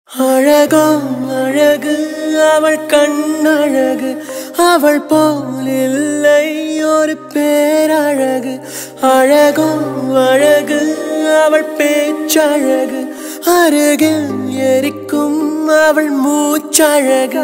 அழகோ அழகு அவள் கண்ணழகு அவள் போல் இல்லை ஒரு பேரழகு அழகோ அழகு அவள் பேச்சழகு அருகில் எரிக்கும் அவள் மூச்சழகு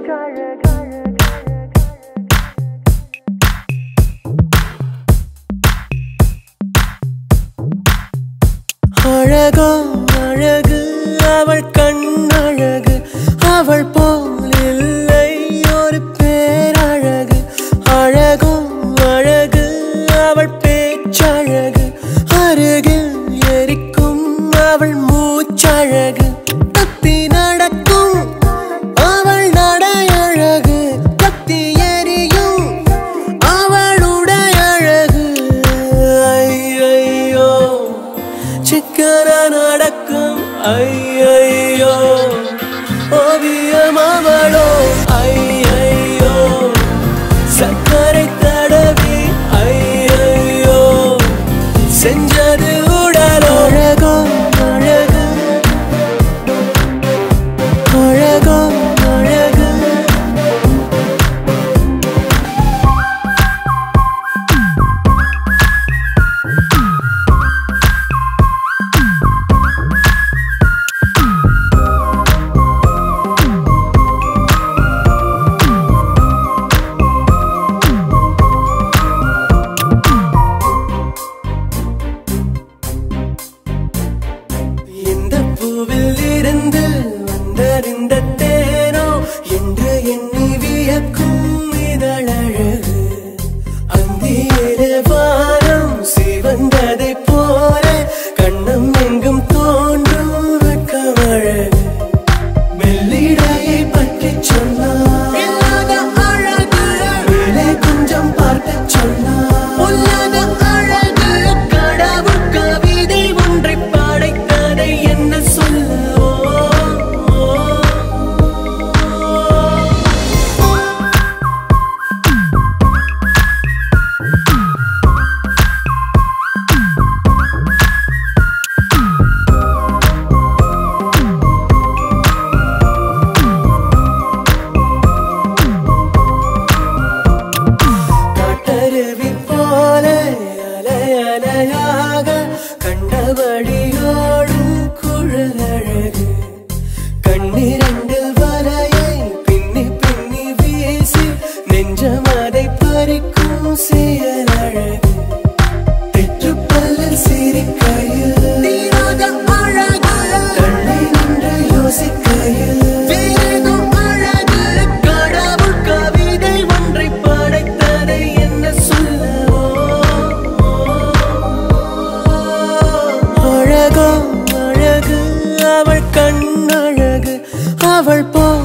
அழகோ அழகு அவள் கண்ணழகு அவள் போல் இல்லை ஒரு பேரழகு அழகோ அழகு அவள் பேச்சழகு அருகில் எரிக்கும் அவள் மூச்சழகு தப்பி நடக்கும் அவள் நடையழகு கத்தி எரியும் அவளுடைய அழகு ஐயையோ சிக்கன நடக்கும் ஐயையோ ஓவியம் அவளோ ஐயையோ சக்கரை தடவி ஐயையோ செஞ்சது உடலோ அழகோ அழகு அழகோ அழகு இந்த பூவில் இருந்து வந்தறிந்த தேனோ என்று எண்ணி வியக்கும் இதழழகு அந்தியிலே வானம் சிவந்ததை போல கண்ணம் எங்கும் தோன்றும் வெட்கமழகு மெல்லிடையை பற்றி சொன்னார் இல்லாத அழகு மேலே கொஞ்சம் பார்க்க சொன்னார் உள்ளத அழகு கடவுள் கவிதை ஒன்றை படைத்ததை என்ன சொல்லவோ காட்டருவி போல அலை அலையாக கண்டபடியோடும் குழலழகு கண்ணிரண்டில் வலையை பின்னி பின்னி வீசி நெஞ்சம் அதை பறிக்கும் செயலழகு தெற்றுப்பல்லில் சிரிக்கையில் தீராத அழகு தள்ளி நின்று யோசிக்கையில் வேறேதும் அழகு கடவுள் கவிதை ஒன்றை படைத்ததை என்ன சொல்லவோ அழகோ அழகு அவள் கண்ணழகு அவள் போல்